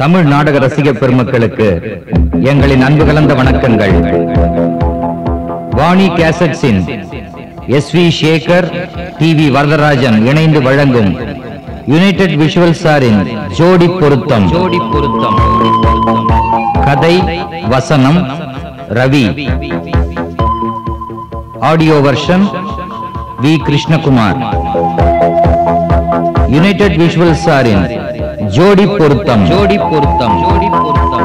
தமிழ் நாடக ரசிக பெருமக்களுக்கு எங்களின் அன்பு கலந்த வணக்கங்கள் வாணி கேசட்ஸின் S V Sekar T V Varadarajan இணைந்து வழங்கும் யுனைடெட் விஷுவல் சாரின் ஜோடி பொருத்தம் ஜோடி பொருத்தம் கதை வசனம் Ravi audio version V Krishnakumar united visual சாரின் ஜோடி பொருத்தம் ஜோடி பொருத்தம் ஜோடி பொருத்தம்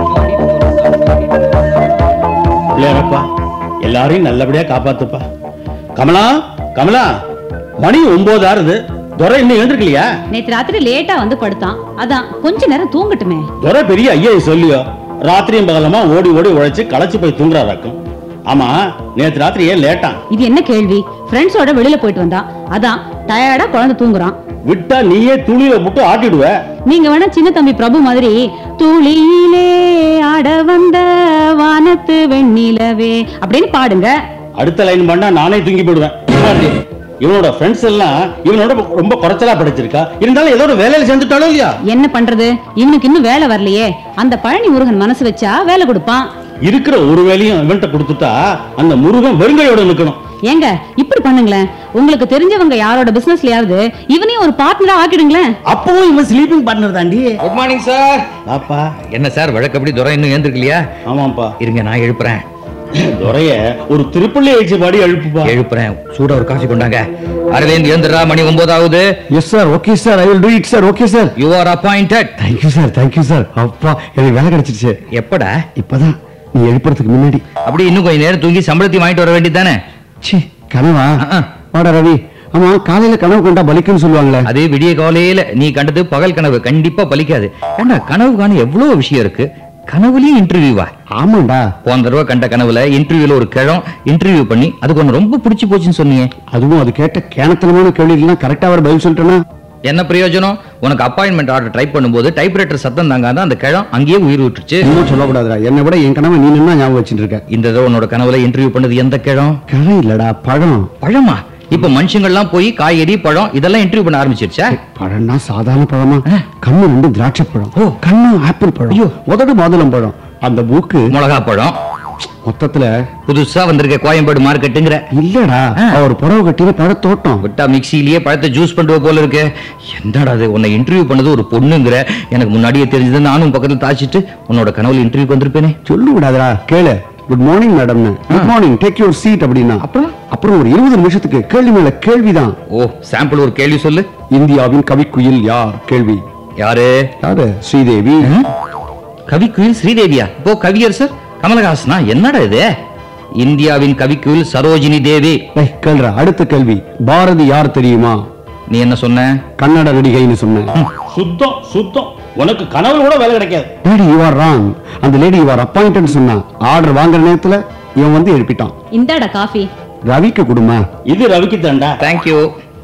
பிள்ளையாரப்பா எல்லாரையும் நல்லபடியா காப்பாத்துப்பா கமலா கமலா மணி ஒன்பது ஆறுது துரை இன்னும் எழுந்திருக்கலையா நேத்து ராத்திரி லேட்டா வந்து படுத்தான் அதான் கொஞ்ச நேரம் தூங்கட்டுமே துரை பெரிய ஐயா சொல்லியோ ராத்திரியும் பகலமா ஓடி ஓடி உழைச்சு களைச்சு போய் தூங்குறாராக்கும் ஆமா நேத்து ராத்திரி ஏன் லேட்டான் இது என்ன கேள்வி ஃப்ரெண்ட்ஸோட வெளியில போயிட்டு வந்தான் அதான் டயர்டா குழந்தை தூங்குறான் விட்டா நீயே துணியில போட்டு ஆட்டிடுவ நீங்க வேணா சின்ன தம்பி பிரபு மாதிரி துளியிலே ஆட வந்த வானத்து வெண்ணிலவே அப்படின்னு பாடுங்க அடுத்த லைன் பண்ணா நானே தூங்கி போயிடுவேன் பாரு, இவனோட ஃப்ரெண்ட்ஸ் எல்லாம் இவனோட ரொம்ப குறைச்சலா படிச்சிருக்கா இருந்தாலும் ஏதோ ஒரு வேலையில சேர்ந்துட்டாலும் இல்லையா என்ன பண்றது இவனுக்கு இன்னும் வேலை வரலையே அந்த பழனி முருகன் மனசு வச்சா வேலை கொடுப்பான் இருக்கிற ஒரு வேலையும் இவன்கிட்ட கொடுத்துட்டா அந்த முருகன் வெறுங்கையோட நிக்கணும் ஏங்க இப்படி பண்ணுங்களேன் உங்களுக்கு தெரிஞ்சவங்க யாரோட பிசினஸ்லயாவது இவனையும் ஒரு பார்ட்னரா ஆக்கிடுங்களேன் அப்பவும் இவன் ஸ்லீப்பிங் பார்ட்னர் தாண்டி குட் மார்னிங் சார் பாப்பா என்ன சார் வழக்கப்படி துரை இன்னும் ஏந்திருக்கலையா ஆமாப்பா இருங்க நான் எழுப்புறேன் துரைய ஒரு திருப்பள்ளி எழுச்சி பாடி எழுப்புப்பா எழுப்புறேன் சூடா ஒரு காஃபி கொண்டாங்க அரவிந்த் ஏந்திரா மணி ஒன்பதாவது yes sir okay sir I will do it sir okay sir you are appointed thank you sir thank you sir அப்பா எனக்கு வேலை கிடைச்சிருச்சு எப்படா இப்பதான் நீ எழுப்புறதுக்கு முன்னாடி அப்படி இன்னும் கொஞ்ச நேரம் தூங்கி சம்பளத்தையும் வாங்கிட்டு வர வேண்டியதானே சி கனவா ஆ, ஆ. வாடா ரவி ஆமா காலையில கனவு கொண்டா பலிக்குன்னு சொல்லுவாங்களே அது விடிய காலையில நீ கண்டது பகல் கனவு கண்டிப்பா பலிக்காது ஏண்டா கனவு காண எவ்வளவு விஷயம் இருக்கு கனவுலயும் இன்டர்வியூவா ஆமாண்டா போன தடவை கண்ட கனவுல இன்டர்வியூல ஒரு கிழம் இன்டர்வியூ பண்ணி அதுக்கு ஒன்று ரொம்ப பிடிச்சு போச்சுன்னு சொன்னீங்க அதுவும் அது கேட்ட கேனத்தனமான கேள்விகள்லாம் கரெக்டா அவர் பதில் சொல்லிட்டேன்னா என்ன பிரயோஜனம் உனக்கு அப்பாயின்மெண்ட் ஆர்டர் டைப் பண்ணும்போது டைப்ரைட்டர் சத்தம் தாங்காத அந்த கிழம் அங்கேயே உயிர் விட்டுருச்சு இன்னும் சொல்லக்கூடாதுடா என்னை விட என் கனவை நீ என்ன ஞாபகம் வச்சுட்டு இருக்க இந்த தடவை உன்னோட கனவுல இன்டர்வியூ பண்ணது எந்த கிழம் கதை இல்லடா பழம் பழமா இப்ப மனுஷங்கள்லாம் போய் காய்கறி பழம் இதெல்லாம் இன்டர்வியூ பண்ண ஆரம்பிச்சிருச்சா பழம்னா சாதாரண பழமா கண்ணு ரெண்டு திராட்சை பழம் ஓ. கண்ணு ஆப்பிள் பழம் ஐயோ. உதடு மாதுளம் பழம் அந்த மூக்கு மிளகா பழம் மொத்தத்துல புதுசா வந்திருக்க கோயம்பேடு மார்க்கெட்டுங்கிற இல்லடா ஆ. அவர் புறவு கட்டின பழத்தோட்டம் விட்டா மிக்ஸிலேயே பழத்தை ஜூஸ் பண்ணுவ போல இருக்கு என்னடா அது உன்னை இன்டர்வியூ பண்ணது ஒரு பொண்ணுங்கிற எனக்கு முன்னாடியே தெரிஞ்சது நானும் பக்கத்துல தாச்சிட்டு உன்னோட கனவுல இன்டர்வியூக்கு வந்திருப்பேனே சொல்லு விடாதடா கேளு குட் மார்னிங் மேடம்னு good morning take your seat அப்படின்னா அப்புறம்? அப்புறம் ஒரு இருபது நிமிஷத்துக்கு கேள்வி மேல கேள்விதான் ஓ சாம்பிள் ஒரு கேள்வி சொல்லு இந்தியாவின் கவிக்குயில் யார் கேள்வி யாரு யாரு ஸ்ரீதேவி கவிக்குயில் ஸ்ரீதேவியா இப்போ கவியர் சார் கமலஹாசனா என்னடா இது இந்தியாவின் கவிக்குயில் சரோஜினி தேவி ஏய், கேளுடா அடுத்த கேள்வி பாரதி யார் தெரியுமா நீ என்ன சொன்ன கன்னட நடிகைன்னு சொன்னேன் சுத்தம் சுத்தம் உனக்கு கனவுல கூட வேலை கிடைக்காது டேடி யூ ஆர் ராங் அந்த லேடி யூ ஆர் அப்பாயிண்டட் சொன்னா ஆர்டர் வாங்குற நேரத்துல இவன் வந்து எழுப்பிட்டான் இந்தாடா காஃபி ரவிக்கு கொடுமா இது ரவிக்கு தாண்டா தேங்க்யூ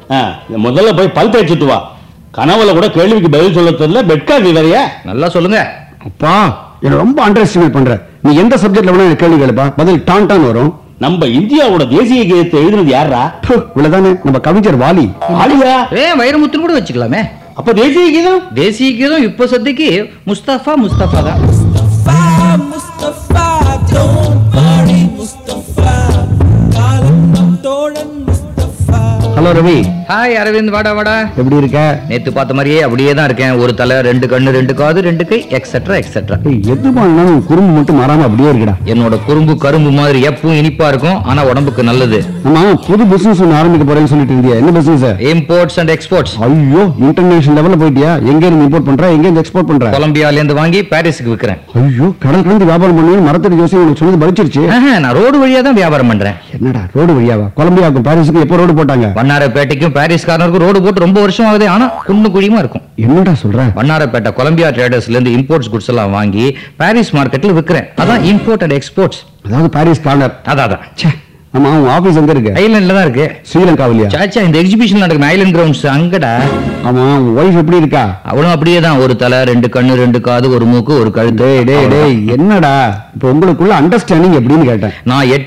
முதல்ல போய் பல் தேய்ச்சிட்டு வா கனவுல கூட கேள்விக்கு பதில் சொல்ல தெரியல பெட்காஃபி வேறையா நல்லா சொல்லுங்க அப்பா என்ன ரொம்ப அண்டர் எஸ்டிமேட் பண்ற நீ எந்த சப்ஜெக்ட்ல வேணா எனக்கு கேள்வி கேளுப்பா பதில் டான் டான் வரும் நம்ம இந்தியாவோட தேசிய கீதத்தை எழுதுனது யாரா ப்பு, இவ்வளவுதானே நம்ம கவிஞர் வாலி ஆலியா ஏ வைரமுத்துன்னு கூட வச்சுக்கலாமே அப்ப தேசிய கீதம் தேசிய கீதம் இப்போ சத்திக்கு முஸ்தபா முஸ்தபா தான் Mustafa, Mustafa, don't worry, Mustafa. காலம் நம் தோழன் Mustafa. Hello Ravi hi Aravind வாடா வாடா எப்படி இருக்க நேத்து பார்த்த மாதிரியே அப்படியே தான் இருக்கேன் ஒரு தலை ரெண்டு கண்ணு ரெண்டு காது ரெண்டு கை எக்ஸெட்ரா எக்ஸெட்ரா ஏய், எது பண்ணாலும் குறும்பு மட்டும் மாறாம அப்படியே இருக்குடா என்னோட குறும்பு கரும்பு மாதிரி எப்பவும் இனிப்பா இருக்கும் ஆனா உடம்புக்கு நல்லது ஆமா புது பிசினஸ் ஒன்று ஆரம்பிக்க போறேன்னு சொல்லிட்டு இருந்தியா என்ன பிசினஸ் இம்போர்ட்ஸ் அண்ட் எக்ஸ்போர்ட்ஸ் ஐயோ இன்டர்நேஷனல் லெவல்ல போயிட்டியா எங்க இருந்து இம்போர்ட் பண்ற எங்க இருந்து எக்ஸ்போர்ட் பண்ற கொலம்பியால இருந்து வாங்கி பாரிஸுக்கு விற்கிறேன் ஐயோ கடல் கடந்து வியாபாரம் பண்ணுவேன் மரத்தடி ஜோசி உனக்கு சொன்னது பலிச்சிருச்சு ஆஹா, நான் ரோடு வழியா தான் வியாபாரம் பண்றேன் என்னடா ரோடு வழியாவா கொலம்பியாவுக்கும் பாரிஸுக்கும் எப்போ ரோடு போட்டாங்க வண்ணாரப்பேட்டைக்கும் பாரிஸ் கார்னருக்கும் ரோடு போட்டு ரொம்ப வருஷம் ஆகுது ஆனா குண்டு குழியுமா இருக்கும் என்னடா சொல்ற வண்ணாரப்பேட்டை கொலம்பியா ட்ரேடர்ஸ்ல இருந்து இம்போர்ட்ஸ் குட்ஸ் எல்லாம் வாங்கி பாரிஸ் மார்க்கெட்ல விற்கிறேன் அதான் இம்போர்ட் அண்ட் எக்ஸ்போர்ட்ஸ் அதாவது பாரிஸ் கார்னர் அதான் அதான் ச்சே ஆமா உன் ஆபீஸ் எங்க இருக்கு ஐலண்ட்ல தான் இருக்கு ஸ்ரீலங்காவிலியா சாச்சா இந்த எக்ஸிபிஷன் நடக்கும் ஐலண்ட் கிரவுண்ட்ஸ் அங்கடா ஆமா உன் ஒய்ஃப் எப்படி இருக்கா அவளும் அப்படியே தான் ஒரு தலை ரெண்டு கண்ணு ரெண்டு காது ஒரு மூக்கு ஒரு கழுத்து டேய் டேய் டேய் என்னடா இப்போ உங்களுக்குள்ள அண்டர்ஸ்டாண்டிங் எப்படின்னு கேட்டேன் நான் எட்டு